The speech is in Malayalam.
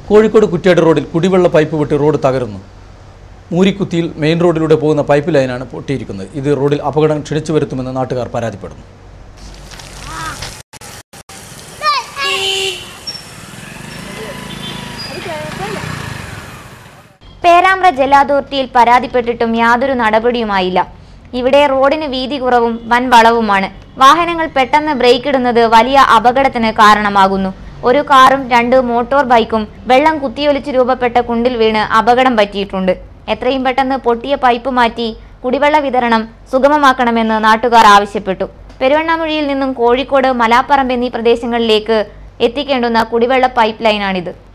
കോഴിക്കോട് കുറ്റ്യാടി റോഡിൽ കുടിവെള്ള പൈപ്പ് പൊട്ടി റോഡ് തകരുന്നു മൂരിക്കുത്തിയിൽ മെയിൻ റോഡിലൂടെ പോകുന്ന പൈപ്പ് ലൈനാണ് പൊട്ടിയിരിക്കുന്നത് ഇത് റോഡിൽ അപകടം ക്ഷണിച്ചു വരുത്തുമെന്ന് നാട്ടുകാർ പരാതിപ്പെടുന്നു പേരാമ്പ്ര ജല അതോറിറ്റിയിൽ പരാതിപ്പെട്ടിട്ടും യാതൊരു നടപടിയുമായില്ല ഇവിടെ റോഡിന് വീതി കുറവും വൻ വളവുമാണ് വാഹനങ്ങൾ പെട്ടെന്ന് ബ്രേക്ക് ഇടുന്നത് വലിയ അപകടത്തിന് കാരണമാകുന്നു ഒരു കാറും രണ്ട് മോട്ടോർ ബൈക്കും വെള്ളം കുത്തിയൊലിച്ച് രൂപപ്പെട്ട കുണ്ടിൽ വീണ് അപകടം പറ്റിയിട്ടുണ്ട് എത്രയും പെട്ടെന്ന് പൊട്ടിയ പൈപ്പ് മാറ്റി കുടിവെള്ള വിതരണം സുഗമമാക്കണമെന്ന് നാട്ടുകാർ ആവശ്യപ്പെട്ടു പെരുവണ്ണാമുഴിയിൽ നിന്നും കോഴിക്കോട് മലാപ്പറമ്പ് എന്നീ പ്രദേശങ്ങളിലേക്ക് എത്തിക്കേണ്ടുന്ന കുടിവെള്ള പൈപ്പ് ലൈനാണിത്